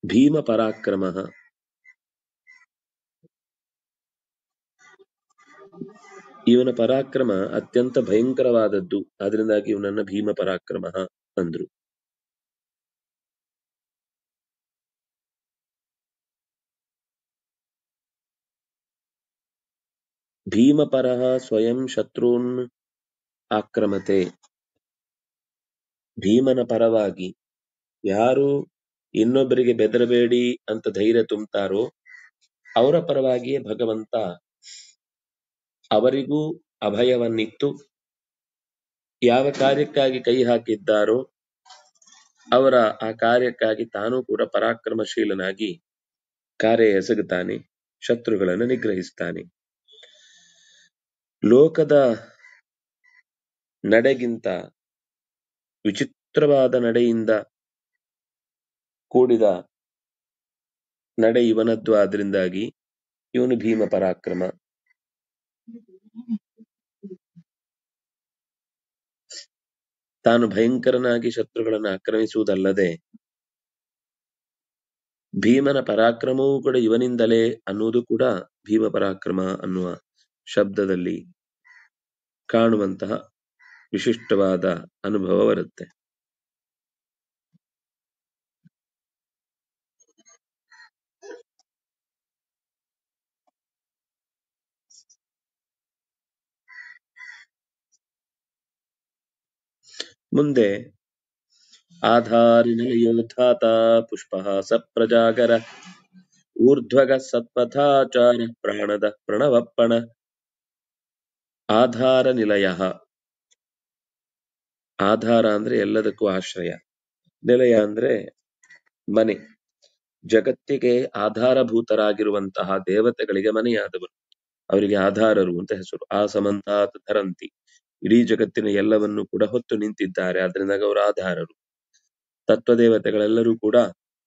ಭೀಮ ಪರಾಕ್ರಮ ಇವನ ಪರಾಕ್ರಮ ಅತ್ಯಂತ ಭಯಂಕರವಾದದ್ದು ಅದರಿಂದಾಗಿ ಇವನನ್ನ ಭೀಮ ಪರಾಕ್ರಮ ಅಂದ್ರು ಭೀಮಪರಃ ಸ್ವಯಂ ಶತ್ರುನ್ ಆಕ್ರಮತೆ ಭೀಮನ ಪರವಾಗಿ ಯಾರು ಇನ್ನೊಬ್ಬರಿಗೆ ಬೆದರಬೇಡಿ ಅಂತ ಧೈರ್ಯ ತುಂಬ್ತಾರೋ ಅವರ ಪರವಾಗಿಯೇ ಭಗವಂತ ಅವರಿಗೂ ಅಭಯವನ್ನಿತ್ತು ಯಾವ ಕಾರ್ಯಕ್ಕಾಗಿ ಕೈ ಹಾಕಿದ್ದಾರೋ ಅವರ ಆ ಕಾರ್ಯಕ್ಕಾಗಿ ತಾನೂ ಕೂಡ ಪರಾಕ್ರಮಶೀಲನಾಗಿ ಕಾರ್ಯ ಎಸಗುತ್ತಾನೆ ಶತ್ರುಗಳನ್ನು ನಿಗ್ರಹಿಸ್ತಾನೆ ಲೋಕದ ನಡೆಗಿಂತ ವಿಚಿತ್ರವಾದ ನಡೆಯಿಂದ ಕೂಡಿದ ನಡೆ ಇವನದ್ದು ಆದ್ರಿಂದಾಗಿ ಇವನು ಭೀಮ ಪರಾಕ್ರಮ ತಾನು ಭಯಂಕರನಾಗಿ ಶತ್ರುಗಳನ್ನು ಆಕ್ರಮಿಸುವುದಲ್ಲದೆ ಭೀಮನ ಪರಾಕ್ರಮವೂ ಕೂಡ ಇವನಿಂದಲೇ ಅನ್ನುವುದು ಕೂಡ ಭೀಮ ಪರಾಕ್ರಮ ಅನ್ನುವ ಶಬ್ದದಲ್ಲಿ ಕಾಣುವಂತಹ ವಿಶಿಷ್ಟವಾದ ಅನುಭವ ಬರುತ್ತೆ ಮುಂದೆ ಆಧಾರಿನಿಲಯೋಧಾತ ಪುಷ್ಪಹಾಸ ಪ್ರಜಾಗರ ಊರ್ಧ್ವಗ ಸತ್ಪಥಾಚಾರ ಪ್ರಾಣದ ಪ್ರಣವಪ್ಪಣ ಆಧಾರ ನಿಲಯ ಆಧಾರ ಅಂದ್ರೆ ಎಲ್ಲದಕ್ಕೂ ಆಶ್ರಯ ನಿಲಯ ಅಂದ್ರೆ ಮನೆ ಜಗತ್ತಿಗೆ ಆಧಾರಭೂತರಾಗಿರುವಂತಹ ದೇವತೆಗಳಿಗೆ ಮನೆಯಾದವರು ಅವರಿಗೆ ಆಧಾರರು ಅಂತ ಹೆಸರು ಆ ಸಮಂತಾತ್ ಧರಂತಿ ಇಡೀ ಜಗತ್ತಿನ ಎಲ್ಲವನ್ನೂ ಕೂಡ ಹೊತ್ತು ನಿಂತಿದ್ದಾರೆ ಆದ್ರಿಂದಾಗ ಅವರು ಆಧಾರರು ತತ್ವದೇವತೆಗಳೆಲ್ಲರೂ ಕೂಡ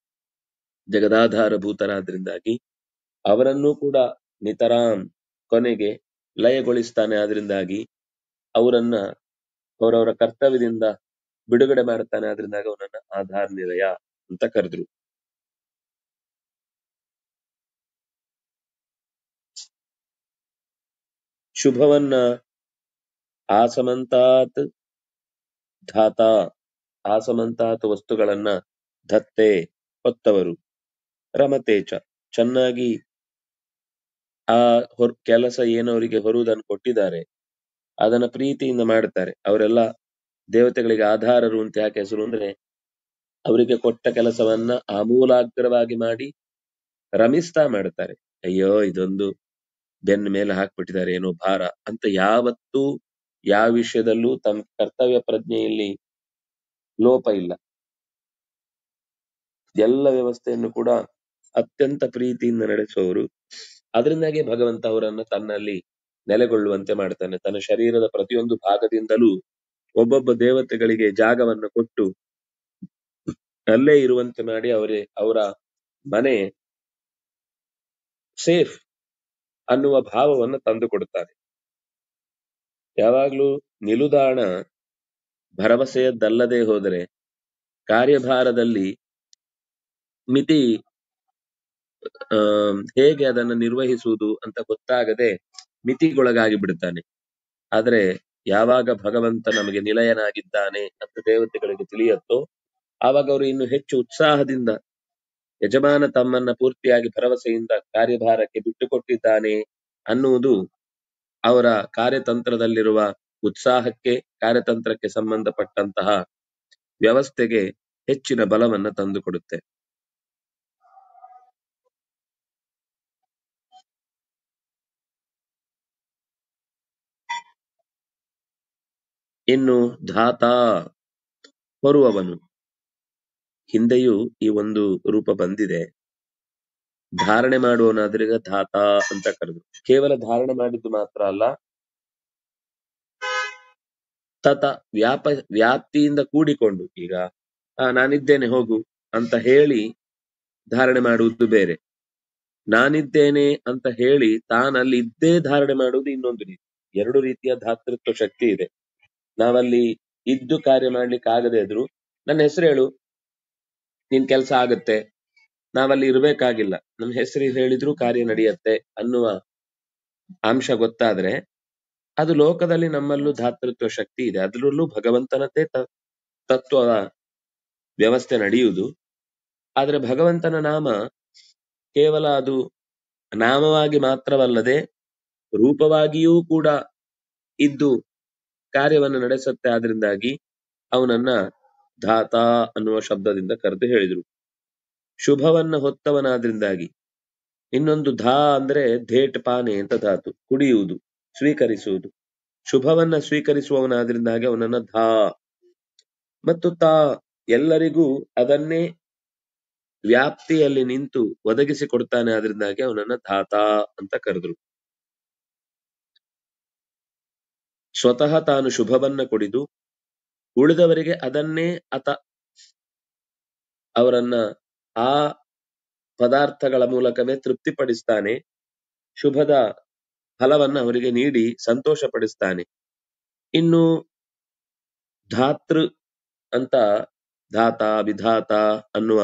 ಜಗದಾಧಾರಭೂತರಾದ್ರಿಂದಾಗಿ ಅವರನ್ನೂ ಕೂಡ ನಿತರಾಂ ಕೊನೆಗೆ ಲಯಗೊಳಿಸ್ತಾನೆ ಆದ್ರಿಂದಾಗಿ ಅವರನ್ನ ಅವರವರ ಕರ್ತವ್ಯದಿಂದ ಬಿಡುಗಡೆ ಮಾಡ್ತಾನೆ ಆದ್ರಿಂದಾಗ ಅವನನ್ನ ಆಧಾರ ನಿಲಯ ಅಂತ ಕರೆದ್ರು ಶುಭವನ್ನ ಆಸಮಂತಾತ್ ಧಾತ ಆಸಮಂತಾತ್ ವಸ್ತುಗಳನ್ನ ಧತ್ತೆ ಹೊತ್ತವರು ರಮತೇಚ ಚೆನ್ನಾಗಿ ಆ ಹೊರ್ ಕೆಲಸ ಏನು ಅವರಿಗೆ ಹೊರುವುದನ್ನು ಕೊಟ್ಟಿದ್ದಾರೆ ಅದನ್ನ ಪ್ರೀತಿಯಿಂದ ಮಾಡ್ತಾರೆ ಅವರೆಲ್ಲ ದೇವತೆಗಳಿಗೆ ಆಧಾರರು ಅಂತ ಯಾಕೆ ಹೆಸರು ಅಂದ್ರೆ ಅವರಿಗೆ ಕೊಟ್ಟ ಕೆಲಸವನ್ನ ಆಮೂಲಾಗ್ರವಾಗಿ ಮಾಡಿ ರಮಿಸ್ತಾ ಮಾಡ್ತಾರೆ ಅಯ್ಯೋ ಇದೊಂದು ಬೆನ್ನ ಮೇಲೆ ಹಾಕ್ಬಿಟ್ಟಿದ್ದಾರೆ ಏನೋ ಭಾರ ಅಂತ ಯಾವತ್ತೂ ಯಾವ ವಿಷಯದಲ್ಲೂ ತಮ್ಮ ಕರ್ತವ್ಯ ಪ್ರಜ್ಞೆಯಲ್ಲಿ ಲೋಪ ಇಲ್ಲ ಎಲ್ಲ ವ್ಯವಸ್ಥೆಯನ್ನು ಕೂಡ ಅತ್ಯಂತ ಪ್ರೀತಿಯಿಂದ ನಡೆಸುವವರು ಅದರಿಂದಾಗಿ ಭಗವಂತ ಅವರನ್ನ ತನ್ನಲ್ಲಿ ನೆಲೆಗೊಳ್ಳುವಂತೆ ಮಾಡ್ತಾನೆ ತನ್ನ ಶರೀರದ ಪ್ರತಿಯೊಂದು ಭಾಗದಿಂದಲೂ ಒಬ್ಬೊಬ್ಬ ದೇವತೆಗಳಿಗೆ ಜಾಗವನ್ನು ಕೊಟ್ಟು ಅಲ್ಲೇ ಇರುವಂತೆ ಮಾಡಿ ಅವರೇ ಅವರ ಮನೆ ಸೇಫ್ ಅನ್ನುವ ಭಾವವನ್ನು ತಂದು ಕೊಡುತ್ತಾರೆ ಯಾವಾಗ್ಲೂ ನಿಲುದಾಣ ಭರವಸೆಯದ್ದಲ್ಲದೆ ಹೋದರೆ ಕಾರ್ಯಭಾರದಲ್ಲಿ ಮಿತಿ ಆ ಹೇಗೆ ಅದನ್ನು ನಿರ್ವಹಿಸುವುದು ಅಂತ ಗೊತ್ತಾಗದೆ ಮಿತಿಗೊಳಗಾಗಿ ಬಿಡುತ್ತಾನೆ ಆದ್ರೆ ಯಾವಾಗ ಭಗವಂತ ನಮಗೆ ನಿಲಯನಾಗಿದ್ದಾನೆ ಅಂತ ದೇವತೆಗಳಿಗೆ ತಿಳಿಯತ್ತೋ ಆವಾಗ ಅವರು ಇನ್ನು ಹೆಚ್ಚು ಉತ್ಸಾಹದಿಂದ ಯಜಮಾನ ತಮ್ಮನ್ನ ಪೂರ್ತಿಯಾಗಿ ಭರವಸೆಯಿಂದ ಕಾರ್ಯಭಾರಕ್ಕೆ ಬಿಟ್ಟುಕೊಟ್ಟಿದ್ದಾನೆ ಅನ್ನುವುದು ಅವರ ಕಾರ್ಯತಂತ್ರದಲ್ಲಿರುವ ಉತ್ಸಾಹಕ್ಕೆ ಕಾರ್ಯತಂತ್ರಕ್ಕೆ ಸಂಬಂಧಪಟ್ಟಂತಹ ವ್ಯವಸ್ಥೆಗೆ ಹೆಚ್ಚಿನ ಬಲವನ್ನ ತಂದುಕೊಡುತ್ತೆ ಇನ್ನು ಧಾತ ಹೊರುವವನು ಹಿಂದೆಯೂ ಈ ಒಂದು ರೂಪ ಬಂದಿದೆ ಧಾರಣೆ ಮಾಡುವವನಾದ್ರೀಗ ಧಾತ ಅಂತ ಕರೆದು ಕೇವಲ ಧಾರಣೆ ಮಾಡಿದ್ದು ಮಾತ್ರ ಅಲ್ಲ ತತ ವ್ಯಾಪ ವ್ಯಾಪ್ತಿಯಿಂದ ಕೂಡಿಕೊಂಡು ಈಗ ಆ, ನಾನಿದ್ದೇನೆ ಹೋಗು ಅಂತ ಹೇಳಿ ಧಾರಣೆ ಮಾಡುವುದು ಬೇರೆ ನಾನಿದ್ದೇನೆ ಅಂತ ಹೇಳಿ ತಾನಲ್ಲಿ ಇದ್ದೇ ಧಾರಣೆ ಮಾಡುವುದು ಇನ್ನೊಂದು ರೀತಿ ಎರಡು ರೀತಿಯ ಧಾತೃತ್ವ ಶಕ್ತಿ ಇದೆ ನಾವಲ್ಲಿ ಇದ್ದು ಕಾರ್ಯ ಮಾಡ್ಲಿಕ್ಕೆ ಆಗದೆ ಇದ್ರು ನನ್ನ ಹೆಸರು ಹೇಳು ನಿನ್ ಕೆಲಸ ಆಗತ್ತೆ ನಾವಲ್ಲಿ ಇರ್ಬೇಕಾಗಿಲ್ಲ ನಮ್ಮ ಹೆಸರು ಹೇಳಿದ್ರು ಕಾರ್ಯ ನಡೆಯುತ್ತೆ ಅನ್ನುವ ಅಂಶ ಗೊತ್ತಾದ್ರೆ ಅದು ಲೋಕದಲ್ಲಿ ನಮ್ಮಲ್ಲೂ ಧಾತೃತ್ವ ಶಕ್ತಿ ಇದೆ ಅದರಲ್ಲೂ ಭಗವಂತನದ್ದೇ ತ- ತತ್ವದ ವ್ಯವಸ್ಥೆ ನಡೆಯುವುದು ಆದ್ರೆ ಭಗವಂತನ ನಾಮ ಕೇವಲ ಅದು ನಾಮವಾಗಿ ಮಾತ್ರವಲ್ಲದೆ ರೂಪವಾಗಿಯೂ ಕೂಡ ಇದ್ದು ಕಾರ್ಯವನ್ನು ನಡೆಸುತ್ತೆ ಆದ್ರಿಂದಾಗಿ ಅವನನ್ನ ಧಾತ ಅನ್ನುವ ಶಬ್ದದಿಂದ ಕರೆದು ಹೇಳಿದ್ರು ಶುಭವನ್ನ ಹೊತ್ತವನಾದ್ರಿಂದಾಗಿ ಇನ್ನೊಂದು ಧಾ ಅಂದ್ರೆ ಧೇಟ್ ಪಾನೆ ಅಂತ ಧಾತು ಕುಡಿಯುವುದು ಸ್ವೀಕರಿಸುವುದು ಶುಭವನ್ನ ಸ್ವೀಕರಿಸುವವನಾದ್ರಿಂದಾಗಿ ಅವನನ್ನ ಧಾ ಮತ್ತು ತಾ ಎಲ್ಲರಿಗೂ ಅದನ್ನೇ ವ್ಯಾಪ್ತಿಯಲ್ಲಿ ನಿಂತು ಒದಗಿಸಿ ಕೊಡ್ತಾನೆ ಆದ್ರಿಂದಾಗಿ ಅವನನ್ನ ಧಾತ ಅಂತ ಕರೆದ್ರು ಸ್ವತಃ ತಾನು ಶುಭವನ್ನ ಕುಡಿದು ಉಳಿದವರಿಗೆ ಅದನ್ನೇ ಅತ ಅವರನ್ನ ಆ ಪದಾರ್ಥಗಳ ಮೂಲಕವೇ ತೃಪ್ತಿಪಡಿಸ್ತಾನೆ ಶುಭದ ಫಲವನ್ನ ಅವರಿಗೆ ನೀಡಿ ಸಂತೋಷ ಪಡಿಸ್ತಾನೆ ಇನ್ನು ಧಾತೃ ಅಂತ ಧಾತ ವಿಧಾತ ಅನ್ನುವ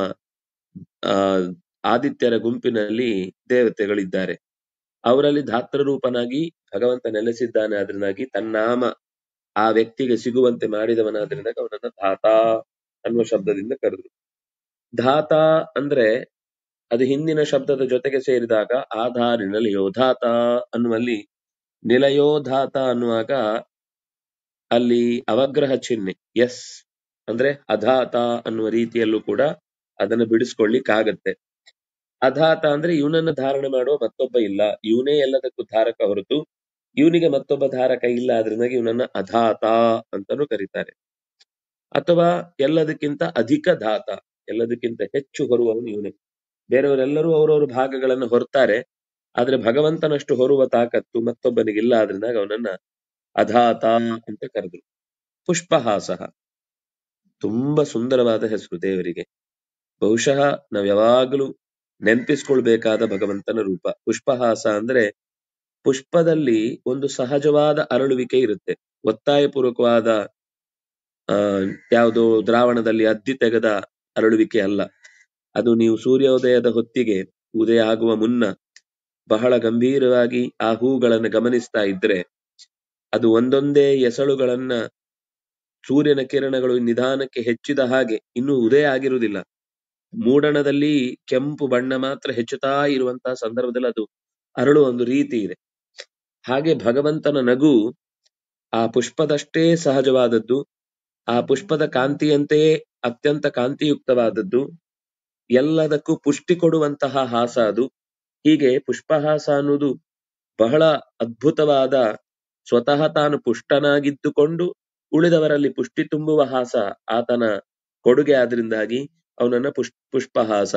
ಆ ಆದಿತ್ಯರ ಗುಂಪಿನಲ್ಲಿ ದೇವತೆಗಳಿದ್ದಾರೆ ಅವರಲ್ಲಿ ಧಾತೃ ರೂಪನಾಗಿ ಭಗವಂತ ನೆಲೆಸಿದ್ದಾನೆ ಅದರಿಂದಾಗಿ ತನ್ನಾಮ ಆ ವ್ಯಕ್ತಿಗೆ ಸಿಗುವಂತೆ ಮಾಡಿದವನಾದ್ರಿಂದ ಅವನನ್ನ ಧಾತ ಅನ್ನುವ ಶಬ್ದದಿಂದ ಕರೆದ್ರು ಧಾತ ಅಂದ್ರೆ ಅದು ಹಿಂದಿನ ಶಬ್ದದ ಜೊತೆಗೆ ಸೇರಿದಾಗ ಆಧಾರಿ ನಿಲಯೋಧಾತ ಅನ್ನುವಲ್ಲಿ ನಿಲಯೋಧಾತ ಅನ್ನುವಾಗ ಅಲ್ಲಿ ಅವಗ್ರಹ ಚಿಹ್ನೆ ಎಸ್ ಅಂದ್ರೆ ಅಧಾತ ಅನ್ನುವ ರೀತಿಯಲ್ಲೂ ಕೂಡ ಅದನ್ನು ಬಿಡಿಸ್ಕೊಳ್ಳಿಕ್ಕಾಗತ್ತೆ ಅಧಾತ ಅಂದ್ರೆ ಇವನನ್ನ ಧಾರಣೆ ಮಾಡುವ ಮತ್ತೊಬ್ಬ ಇಲ್ಲ ಇವನೇ ಎಲ್ಲದಕ್ಕೂ ಧಾರಕ ಹೊರತು ಇವನಿಗೆ ಮತ್ತೊಬ್ಬ ಧಾರಕ ಇಲ್ಲ ಅದರಿಂದಾಗಿ ಇವನನ್ನ ಅಧಾತ ಅಂತಾನೂ ಕರೀತಾರೆ ಅಥವಾ ಎಲ್ಲದಕ್ಕಿಂತ ಅಧಿಕ ಧಾತ ಎಲ್ಲದಕ್ಕಿಂತ ಹೆಚ್ಚು ಹೊರುವವನು ಇವನೇ ಬೇರೆಯವರೆಲ್ಲರೂ ಅವರವರ ಭಾಗಗಳನ್ನು ಹೊರ್ತಾರೆ ಆದ್ರೆ ಭಗವಂತನಷ್ಟು ಹೊರುವ ತಾಕತ್ತು ಮತ್ತೊಬ್ಬನಿಗಿಲ್ಲ ಆದ್ರಿಂದಾಗ ಅವನನ್ನ ಅಧಾತ ಅಂತ ಕರೆದ್ರು ಪುಷ್ಪಹಾಸ ತುಂಬಾ ಸುಂದರವಾದ ಹೆಸರು ದೇವರಿಗೆ ಬಹುಶಃ ನಾವ್ ಯಾವಾಗಲೂ ನೆನಪಿಸ್ಕೊಳ್ಬೇಕಾದ ಭಗವಂತನ ರೂಪ ಪುಷ್ಪಹಾಸ ಅಂದ್ರೆ ಪುಷ್ಪದಲ್ಲಿ ಒಂದು ಸಹಜವಾದ ಅರಳುವಿಕೆ ಇರುತ್ತೆ ಒತ್ತಾಯಪೂರ್ವಕವಾದ ಆ ಯಾವುದೋ ದ್ರಾವಣದಲ್ಲಿ ಅದ್ದಿ ತೆಗೆದ ಅರಳುವಿಕೆ ಅಲ್ಲ ಅದು ನೀವು ಸೂರ್ಯೋದಯದ ಹೊತ್ತಿಗೆ ಉದಯ ಆಗುವ ಮುನ್ನ ಬಹಳ ಗಂಭೀರವಾಗಿ ಆ ಹೂಗಳನ್ನು ಗಮನಿಸ್ತಾ ಇದ್ರೆ ಅದು ಒಂದೊಂದೇ ಎಸಳುಗಳನ್ನ ಸೂರ್ಯನ ಕಿರಣಗಳು ನಿಧಾನಕ್ಕೆ ಹೆಚ್ಚಿದ ಹಾಗೆ ಇನ್ನೂ ಉದಯ ಆಗಿರುವುದಿಲ್ಲ ಮೂಡಣದಲ್ಲಿ ಕೆಂಪು ಬಣ್ಣ ಮಾತ್ರ ಹೆಚ್ಚುತ್ತಾ ಇರುವಂತಹ ಸಂದರ್ಭದಲ್ಲಿ ಅದು ಅರಳುವ ಒಂದು ರೀತಿ ಇದೆ ಹಾಗೆ ಭಗವಂತನ ನಗು ಆ ಪುಷ್ಪದಷ್ಟೇ ಸಹಜವಾದದ್ದು ಆ ಪುಷ್ಪದ ಕಾಂತಿಯಂತೆಯೇ ಅತ್ಯಂತ ಕಾಂತಿಯುಕ್ತವಾದದ್ದು ಎಲ್ಲದಕ್ಕೂ ಪುಷ್ಟಿ ಕೊಡುವಂತಹ ಹಾಸ ಅದು ಹೀಗೆ ಪುಷ್ಪಹಾಸ ಅನ್ನುವುದು ಬಹಳ ಅದ್ಭುತವಾದ ಸ್ವತಃ ತಾನು ಪುಷ್ಟನಾಗಿದ್ದುಕೊಂಡು ಉಳಿದವರಲ್ಲಿ ಪುಷ್ಟಿ ತುಂಬುವ ಹಾಸ ಆತನ ಕೊಡುಗೆ ಆದ್ರಿಂದಾಗಿ ಅವನನ್ನ ಪುಷ್ ಪುಷ್ಪಹಾಸ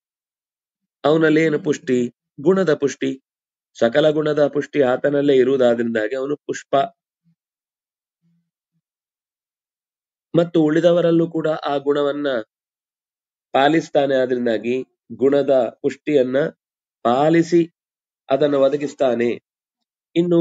ಅವನಲ್ಲಿ ಏನು ಪುಷ್ಟಿ ಗುಣದ ಪುಷ್ಟಿ ಸಕಲ ಗುಣದ ಪುಷ್ಟಿ ಆತನಲ್ಲೇ ಇರುವುದಾದ್ರಿಂದಾಗಿ ಅವನು ಪುಷ್ಪ ಮತ್ತು ಉಳಿದವರಲ್ಲೂ ಕೂಡ ಆ ಗುಣವನ್ನ ಪಾಲಿಸ್ತಾನೆ ಆದ್ರಿಂದಾಗಿ ಗುಣದ ಪುಷ್ಟಿಯನ್ನ ಪಾಲಿಸಿ ಅದನ್ನು ಒದಗಿಸ್ತಾನೆ ಇನ್ನು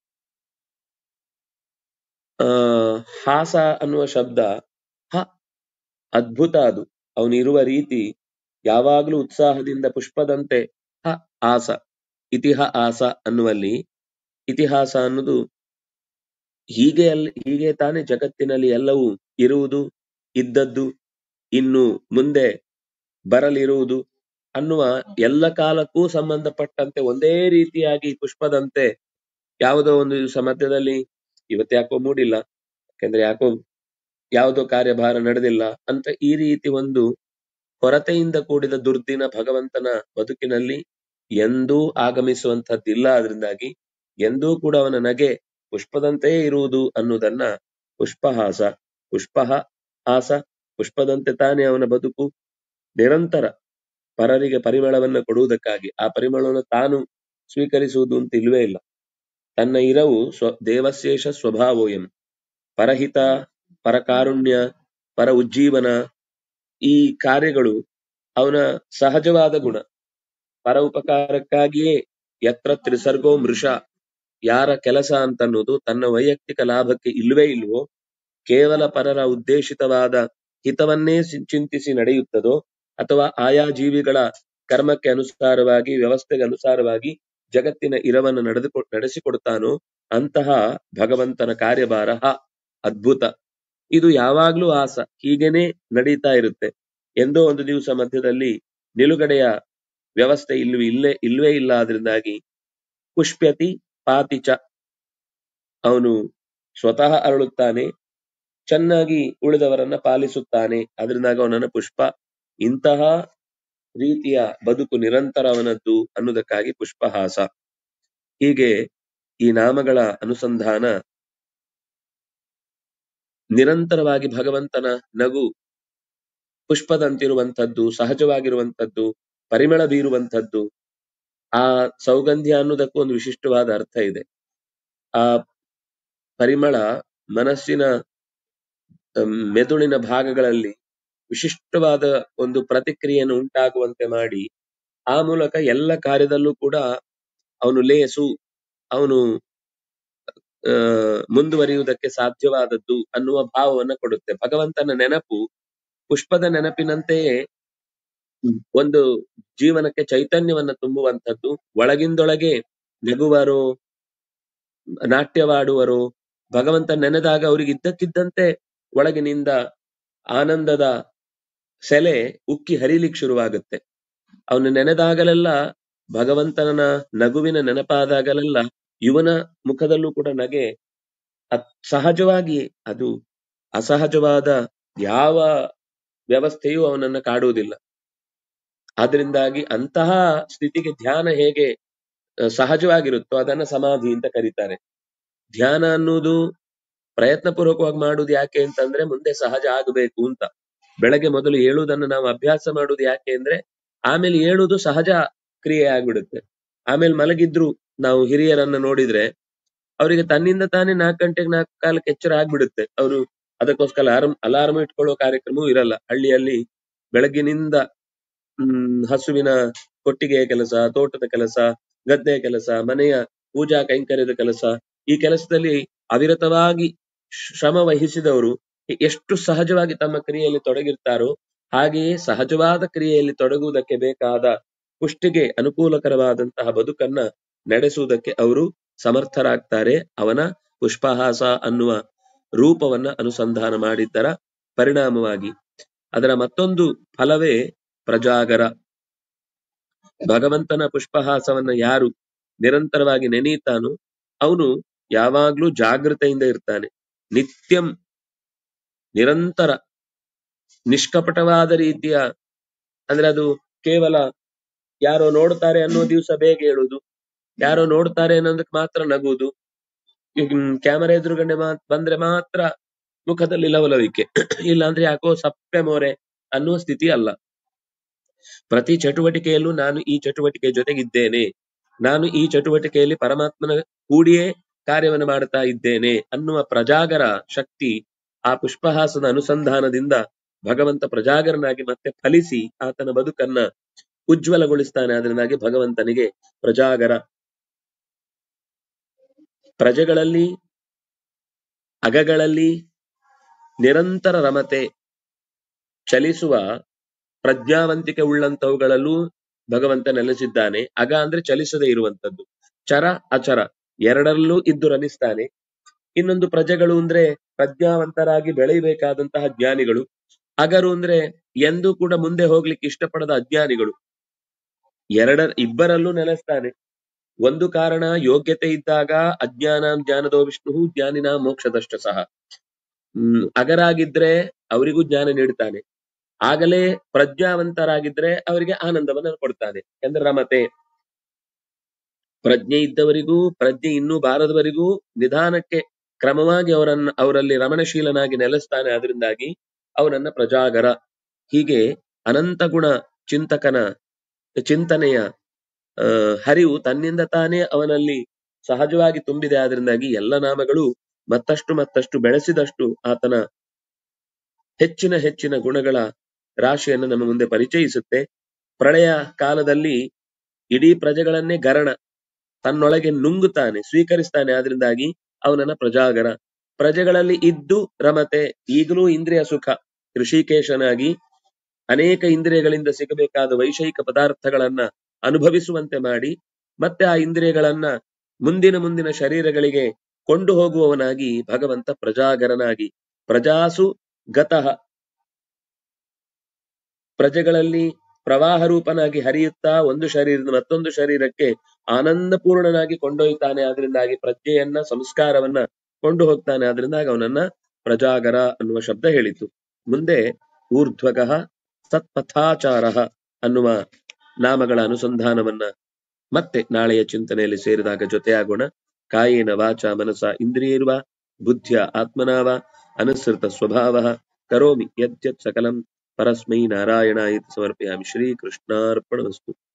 ಆ ಹಾಸ ಅನ್ನುವ ಶಬ್ದ ಹ ಅದ್ಭುತ ಅದು ಅವನಿರುವ ರೀತಿ ಯಾವಾಗಲೂ ಉತ್ಸಾಹದಿಂದ ಪುಷ್ಪದಂತೆ ಹ ಆಸ ಇತಿಹ ಆಸ ಅನ್ನುವಲ್ಲಿ ಇತಿಹಾಸ ಅನ್ನೋದು ಹೀಗೆ ಅಲ್ಲಿ ಹೀಗೆ ತಾನೇ ಜಗತ್ತಿನಲ್ಲಿ ಎಲ್ಲವೂ ಇರುವುದು ಇದ್ದದ್ದು ಇನ್ನು ಮುಂದೆ ಬರಲಿರುವುದು ಅನ್ನುವ ಎಲ್ಲ ಕಾಲಕ್ಕೂ ಸಂಬಂಧಪಟ್ಟಂತೆ ಒಂದೇ ರೀತಿಯಾಗಿ ಪುಷ್ಪದಂತೆ ಯಾವುದೋ ಒಂದು ದಿವಸ ಮಧ್ಯದಲ್ಲಿ ಇವತ್ತು ಯಾಕೋ ಮೂಡಿಲ್ಲ ಯಾಕಂದ್ರೆ ಯಾಕೋ ಯಾವುದೋ ಕಾರ್ಯಭಾರ ನಡೆದಿಲ್ಲ ಅಂತ ಈ ರೀತಿ ಒಂದು ಕೊರತೆಯಿಂದ ಕೂಡಿದ ದುರ್ದಿನ ಭಗವಂತನ ಬದುಕಿನಲ್ಲಿ ಎಂದೂ ಆಗಮಿಸುವಂತಹದ್ದಿಲ್ಲ ಅದರಿಂದಾಗಿ ಎಂದೂ ಕೂಡ ಅವನ ನಗೆ ಪುಷ್ಪದಂತೆಯೇ ಇರುವುದು ಅನ್ನುವುದನ್ನ ಪುಷ್ಪಹಾಸ ಪುಷ್ಪಹ ಹಾಸ ಪುಷ್ಪದಂತೆ ತಾನೇ ಅವನ ಬದುಕು ನಿರಂತರ ಪರರಿಗೆ ಪರಿಮಳವನ್ನ ಕೊಡುವುದಕ್ಕಾಗಿ ಆ ಪರಿಮಳವನ್ನು ತಾನು ಸ್ವೀಕರಿಸುವುದು ಅಂತ ಇಲ್ವೇ ಇಲ್ಲ ತನ್ನ ಇರವು ಸ್ವ ದೇವಶೇಷ ಸ್ವಭಾವೋಯಂ ಪರಹಿತ ಪರಕಾರುಣ್ಯ ಪರ ಉಜ್ಜೀವನ ಈ ಕಾರ್ಯಗಳು ಅವನ ಸಹಜವಾದ ಗುಣ ಪರ ಉಪಕಾರಕ್ಕಾಗಿಯೇ ಯತ್ರ ತ್ರಿಸರ್ಗೋ ಮೃಷ ಯಾರ ಕೆಲಸ ಅಂತನ್ನೋದು ತನ್ನ ವೈಯಕ್ತಿಕ ಲಾಭಕ್ಕೆ ಇಲ್ವೇ ಇಲ್ವೋ ಕೇವಲ ಪರರ ಉದ್ದೇಶಿತವಾದ ಹಿತವನ್ನೇ ಸಿ- ಚಿಂತಿಸಿ ನಡೆಯುತ್ತದೋ ಅಥವಾ ಆಯಾ ಜೀವಿಗಳ ಕರ್ಮಕ್ಕೆ ಅನುಸಾರವಾಗಿ ವ್ಯವಸ್ಥೆಗೆ ಅನುಸಾರವಾಗಿ ಜಗತ್ತಿನ ಇರವನ್ನು ನಡೆದುಕೊ ನಡೆಸಿಕೊಡ್ತಾನೋ ಅಂತಹ ಭಗವಂತನ ಕಾರ್ಯಭಾರ ಹ ಅದ್ಭುತ ಇದು ಯಾವಾಗ್ಲೂ ಆಸ ಹೀಗೇನೆ ನಡೀತಾ ಇರುತ್ತೆ ಎಂದೋ ಒಂದು ದಿವಸ ಮಧ್ಯದಲ್ಲಿ ನಿಲುಗಡೆಯ ವ್ಯವಸ್ಥೆ ಇಲ್ವೇ ಇಲ್ಲೇ ಇಲ್ವೇ ಇಲ್ಲ ಆದ್ರಿಂದಾಗಿ ಪುಷ್ಪ್ಯತಿ ಪಾತಿಚ ಅವನು ಸ್ವತಃ ಅರಳುತ್ತಾನೆ ಚೆನ್ನಾಗಿ ಉಳಿದವರನ್ನ ಪಾಲಿಸುತ್ತಾನೆ ಅದರಿಂದಾಗ ಅವನನ್ನ ಪುಷ್ಪ ಇಂತಹ ರೀತಿಯ ಬದುಕು ನಿರಂತರ ಅವನದ್ದು ಅನ್ನುವುದಕ್ಕಾಗಿ ಪುಷ್ಪಹಾಸ ಹೀಗೆ ಈ ನಾಮಗಳ ಅನುಸಂಧಾನ ನಿರಂತರವಾಗಿ ಭಗವಂತನ ನಗು ಪುಷ್ಪದಂತಿರುವಂಥದ್ದು ಸಹಜವಾಗಿರುವಂಥದ್ದು ಪರಿಮಳ ಬೀರುವಂಥದ್ದು ಆ ಸೌಗಂಧ್ಯ ಅನ್ನೋದಕ್ಕೂ ಒಂದು ವಿಶಿಷ್ಟವಾದ ಅರ್ಥ ಇದೆ ಆ ಪರಿಮಳ ಮನಸ್ಸಿನ ಅಮ್, ಮೆದುಳಿನ ಭಾಗಗಳಲ್ಲಿ ವಿಶಿಷ್ಟವಾದ ಒಂದು ಪ್ರತಿಕ್ರಿಯೆಯನ್ನು ಉಂಟಾಗುವಂತೆ ಮಾಡಿ ಆ ಮೂಲಕ ಎಲ್ಲ ಕಾರ್ಯದಲ್ಲೂ ಕೂಡ ಅವನು ಲೇಸು ಅವನು ಆ, ಮುಂದುವರಿಯುವುದಕ್ಕೆ ಸಾಧ್ಯವಾದದ್ದು ಅನ್ನುವ ಭಾವವನ್ನ ಕೊಡುತ್ತೆ ಭಗವಂತನ ನೆನಪು ಪುಷ್ಪದ ನೆನಪಿನಂತೆಯೇ ಒಂದು ಜೀವನಕ್ಕೆ ಚೈತನ್ಯವನ್ನ ತುಂಬುವಂಥದ್ದು ಒಳಗಿಂದೊಳಗೆ ನಗುವರು ನಾಟ್ಯವಾಡುವರು ಭಗವಂತ ನೆನೆದಾಗ ಅವರಿಗೆ ಇದ್ದಕ್ಕಿದ್ದಂತೆ ಒಳಗಿನಿಂದ ಆನಂದದ ಸೆಲೆ ಉಕ್ಕಿ ಹರಿಲಿಕ್ಕೆ ಶುರುವಾಗುತ್ತೆ ಅವನು ನೆನೆದಾಗಲೆಲ್ಲ ಭಗವಂತನ ನಗುವಿನ ನೆನಪಾದಾಗಲೆಲ್ಲ ಇವನ ಮುಖದಲ್ಲೂ ಕೂಡ ನಗೆ ಅತ್- ಸಹಜವಾಗಿ ಅದು ಅಸಹಜವಾದ ಯಾವ ವ್ಯವಸ್ಥೆಯೂ ಅವನನ್ನ ಕಾಡುವುದಿಲ್ಲ ಆದ್ರಿಂದಾಗಿ ಅಂತಹ ಸ್ಥಿತಿಗೆ ಧ್ಯಾನ ಹೇಗೆ ಆ, ಸಹಜವಾಗಿರುತ್ತೋ ಅದನ್ನ ಸಮಾಧಿ ಅಂತ ಕರೀತಾರೆ ಧ್ಯಾನ ಅನ್ನುವುದು ಪ್ರಯತ್ನ ಪೂರ್ವಕವಾಗಿ ಮಾಡುವುದು ಯಾಕೆ ಅಂತಂದ್ರೆ ಮುಂದೆ ಸಹಜ ಆಗಬೇಕು ಅಂತ ಬೆಳಗ್ಗೆ ಮೊದಲು ಏಳುವುದನ್ನು ನಾವು ಅಭ್ಯಾಸ ಮಾಡುವುದು ಯಾಕೆ ಅಂದ್ರೆ ಆಮೇಲೆ ಏಳುವುದು ಸಹಜ ಕ್ರಿಯೆ ಆಗ್ಬಿಡುತ್ತೆ ಆಮೇಲೆ ಮಲಗಿದ್ರು ನಾವು ಹಿರಿಯರನ್ನ ನೋಡಿದ್ರೆ ಅವರಿಗೆ ತನ್ನಿಂದ ತಾನೇ ನಾಲ್ಕು ಗಂಟೆಗೆ ನಾಲ್ಕು ಕಾಲಕ್ಕೆ ಎಚ್ಚರ ಆಗ್ಬಿಡುತ್ತೆ ಅವರು ಅದಕ್ಕೋಸ್ಕರ ಅಲಾರ್ಮ್ ಅಲಾರ್ಮ್ ಇಟ್ಕೊಳ್ಳೋ ಕಾರ್ಯಕ್ರಮವೂ ಇರಲ್ಲ ಹಳ್ಳಿಯಲ್ಲಿ ಬೆಳಗ್ಗಿನಿಂದ ಹ್ಮ್ ಹಸುವಿನ ಕೊಟ್ಟಿಗೆಯ ಕೆಲಸ ತೋಟದ ಕೆಲಸ ಗದ್ದೆಯ ಕೆಲಸ ಮನೆಯ ಪೂಜಾ ಕೈಂಕರ್ಯದ ಕೆಲಸ ಈ ಕೆಲಸದಲ್ಲಿ ಅವಿರತವಾಗಿ ಶ್ರಮ ವಹಿಸಿದವರು ಎಷ್ಟು ಸಹಜವಾಗಿ ತಮ್ಮ ಕ್ರಿಯೆಯಲ್ಲಿ ತೊಡಗಿರ್ತಾರೋ ಹಾಗೆಯೇ ಸಹಜವಾದ ಕ್ರಿಯೆಯಲ್ಲಿ ತೊಡಗುವುದಕ್ಕೆ ಬೇಕಾದ ಪುಷ್ಟಿಗೆ ಅನುಕೂಲಕರವಾದಂತಹ ಬದುಕನ್ನ ನಡೆಸುವುದಕ್ಕೆ ಅವರು ಸಮರ್ಥರಾಗ್ತಾರೆ ಅವನ ಪುಷ್ಪಹಾಸ ಅನ್ನುವ ರೂಪವನ್ನ ಅನುಸಂಧಾನ ಮಾಡಿದ್ದರ ಪರಿಣಾಮವಾಗಿ ಅದರ ಮತ್ತೊಂದು ಫಲವೇ ಪ್ರಜಾಗರ ಭಗವಂತನ ಪುಷ್ಪಹಾಸವನ್ನ ಯಾರು ನಿರಂತರವಾಗಿ ನೆನೆಯುತ್ತಾನೋ ಅವನು ಯಾವಾಗ್ಲೂ ಜಾಗೃತೆಯಿಂದ ಇರ್ತಾನೆ ನಿತ್ಯಂ ನಿರಂತರ ನಿಷ್ಕಪಟವಾದ ರೀತಿಯ ಅಂದ್ರೆ ಅದು ಕೇವಲ ಯಾರೋ ನೋಡ್ತಾರೆ ಅನ್ನೋ ದಿವಸ ಬೇಗ ಹೇಳುದು ಯಾರೋ ನೋಡ್ತಾರೆ ಅನ್ನೋದಕ್ಕೆ ಮಾತ್ರ ನಗುವುದು ಕ್ಯಾಮರಾ ಎದುರುಗಡೆ ಮಾ- ಬಂದ್ರೆ ಮಾತ್ರ ಮುಖದಲ್ಲಿ ಲವಲವಿಕೆ ಇಲ್ಲ ಅಂದ್ರೆ ಯಾಕೋ ಸಪ್ಪೆ ಮೋರೆ ಅನ್ನುವ ಸ್ಥಿತಿ ಅಲ್ಲ ಪ್ರತಿ ಚಟುವಟಿಕೆಯಲ್ಲೂ ನಾನು ಈ ಚಟುವಟಿಕೆ ಜೊತೆಗಿದ್ದೇನೆ ನಾನು ಈ ಚಟುವಟಿಕೆಯಲ್ಲಿ ಪರಮಾತ್ಮನ ಕೂಡಿಯೇ ಕಾರ್ಯವನ್ನು ಮಾಡ್ತಾ ಇದ್ದೇನೆ ಅನ್ನುವ ಪ್ರಜಾಗರ ಶಕ್ತಿ ಆ ಪುಷ್ಪಹಾಸದ ಅನುಸಂಧಾನದಿಂದ ಭಗವಂತ ಪ್ರಜಾಗರನಾಗಿ ಮತ್ತೆ ಫಲಿಸಿ ಆತನ ಬದುಕನ್ನ ಉಜ್ವಲಗೊಳಿಸ್ತಾನೆ ಅದರಿಂದಾಗಿ ಭಗವಂತನಿಗೆ ಪ್ರಜಾಗರ ಪ್ರಜೆಗಳಲ್ಲಿ ಅಗಗಳಲ್ಲಿ ನಿರಂತರ ರಮತೆ ಚಲಿಸುವ ಪ್ರಜ್ಞಾವಂತಿಕೆ ಉಳ್ಳಂತವುಗಳಲ್ಲೂ ಭಗವಂತ ನೆಲೆಸಿದ್ದಾನೆ ಅಗ ಅಂದ್ರೆ ಚಲಿಸದೇ ಇರುವಂತದ್ದು ಚರ ಅಚರ ಎರಡರಲ್ಲೂ ಇದ್ದು ರಮಿಸ್ತಾನೆ ಇನ್ನೊಂದು ಪ್ರಜೆಗಳು ಅಂದ್ರೆ ಪ್ರಜ್ಞಾವಂತರಾಗಿ ಬೆಳೆಯಬೇಕಾದಂತಹ ಜ್ಞಾನಿಗಳು ಅಗರು ಅಂದ್ರೆ ಎಂದೂ ಕೂಡ ಮುಂದೆ ಹೋಗ್ಲಿಕ್ಕೆ ಇಷ್ಟಪಡದ ಅಜ್ಞಾನಿಗಳು ಎರಡ ಇಬ್ಬರಲ್ಲೂ ನೆಲೆಸ್ತಾನೆ ಒಂದು ಕಾರಣ ಯೋಗ್ಯತೆ ಇದ್ದಾಗ ಅಜ್ಞಾನ ಜ್ಞಾನದೋ ವಿಷ್ಣು ಜ್ಞಾನಿನ ಮೋಕ್ಷದಷ್ಟ ಸಹ ಹ್ಮ್ ಅಗರಾಗಿದ್ರೆ ಅವರಿಗೂ ಜ್ಞಾನ ನೀಡ್ತಾನೆ ಆಗಲೇ ಪ್ರಜ್ಞಾವಂತರಾಗಿದ್ರೆ ಅವರಿಗೆ ಆನಂದವನ್ನ ಕೊಡ್ತಾನೆ ಅಂದ್ರೆ ರಮತೆ ಪ್ರಜ್ಞೆ ಇದ್ದವರಿಗೂ ಪ್ರಜ್ಞೆ ಇನ್ನೂ ಬಾರದವರಿಗೂ ನಿಧಾನಕ್ಕೆ ಕ್ರಮವಾಗಿ ಅವರನ್ನ ಅವರಲ್ಲಿ ರಮಣಶೀಲನಾಗಿ ನೆಲೆಸ್ತಾನೆ ಅದರಿಂದಾಗಿ ಅವನನ್ನ ಪ್ರಜಾಗರ ಹೀಗೆ ಅನಂತ ಗುಣ ಚಿಂತಕನ ಚಿಂತನೆಯ ಆ, ಹರಿವು ತನ್ನಿಂದ ತಾನೇ ಅವನಲ್ಲಿ ಸಹಜವಾಗಿ ತುಂಬಿದೆ ಆದ್ರಿಂದಾಗಿ ಎಲ್ಲ ನಾಮಗಳು ಮತ್ತಷ್ಟು ಮತ್ತಷ್ಟು ಬೆಳೆಸಿದಷ್ಟು ಆತನ ಹೆಚ್ಚಿನ ಹೆಚ್ಚಿನ ಗುಣಗಳ ರಾಶಿಯನ್ನು ನಮ್ಮ ಮುಂದೆ ಪರಿಚಯಿಸುತ್ತೆ ಪ್ರಳಯ ಕಾಲದಲ್ಲಿ ಇಡೀ ಪ್ರಜೆಗಳನ್ನೇ ಗರಣ ತನ್ನೊಳಗೆ ನುಂಗುತ್ತಾನೆ ಸ್ವೀಕರಿಸ್ತಾನೆ ಆದ್ರಿಂದಾಗಿ ಅವನನ್ನ ಪ್ರಜಾಗರ ಪ್ರಜೆಗಳಲ್ಲಿ ಇದ್ದು ರಮತೆ ಈಗಲೂ ಇಂದ್ರಿಯ ಸುಖ ಋಷಿಕೇಶನಾಗಿ ಅನೇಕ ಇಂದ್ರಿಯಗಳಿಂದ ಸಿಗಬೇಕಾದ ವೈಷಯಿಕ ಪದಾರ್ಥಗಳನ್ನ ಅನುಭವಿಸುವಂತೆ ಮಾಡಿ ಮತ್ತೆ ಆ ಇಂದ್ರಿಯಗಳನ್ನ ಮುಂದಿನ ಮುಂದಿನ ಶರೀರಗಳಿಗೆ ಕೊಂಡು ಹೋಗುವವನಾಗಿ ಭಗವಂತ ಪ್ರಜಾಗರನಾಗಿ ಪ್ರಜಾಸು ಗತಃ ಪ್ರಜೆಗಳಲ್ಲಿ ಪ್ರವಾಹ ರೂಪನಾಗಿ ಹರಿಯುತ್ತಾ ಒಂದು ಶರೀರದಿಂದ ಮತ್ತೊಂದು ಶರೀರಕ್ಕೆ ಆನಂದಪೂರ್ಣನಾಗಿ ಕೊಂಡೊಯ್ತಾನೆ ಅದರಿಂದಾಗಿ ಪ್ರಜ್ಞೆಯನ್ನ ಸಂಸ್ಕಾರವನ್ನ ಕೊಂಡು ಹೋಗ್ತಾನೆ ಅದರಿಂದಾಗಿ ಅವನನ್ನ ಪ್ರಜಾಗರ ಅನ್ನುವ ಶಬ್ದ ಹೇಳಿತು ಮುಂದೆ ಊರ್ಧ್ವಗಃ ಸತ್ಪಥಾಚಾರ ಅನ್ನುವ ನಾಮಗಳ ಅನುಸಂಧಾನವನ್ನ ಮತ್ತೆ ನಾಳೆಯ ಚಿಂತನೆಯಲ್ಲಿ ಸೇರಿದಾಗ ಜೊತೆಯಾಗೋಣ ಕಾಯೇನ ವಾಚ ಮನಸ ಇಂದ್ರಿಯರ್ವ ಬುದ್ಧಿಯ ಆತ್ಮನಾವ ಅನುಸೃತ ಸ್ವಭಾವ ಕರೋಮಿ ಯದ್ಯತ್ ಸಕಲಂ ಪರಸ್ಮೈ ನಾರಾಯಣಾಯಿತಿ ಸಮರ್ಪಯಾಮಿ ಶ್ರೀಕೃಷ್ಣಾರ್ಪಣಮಸ್ತು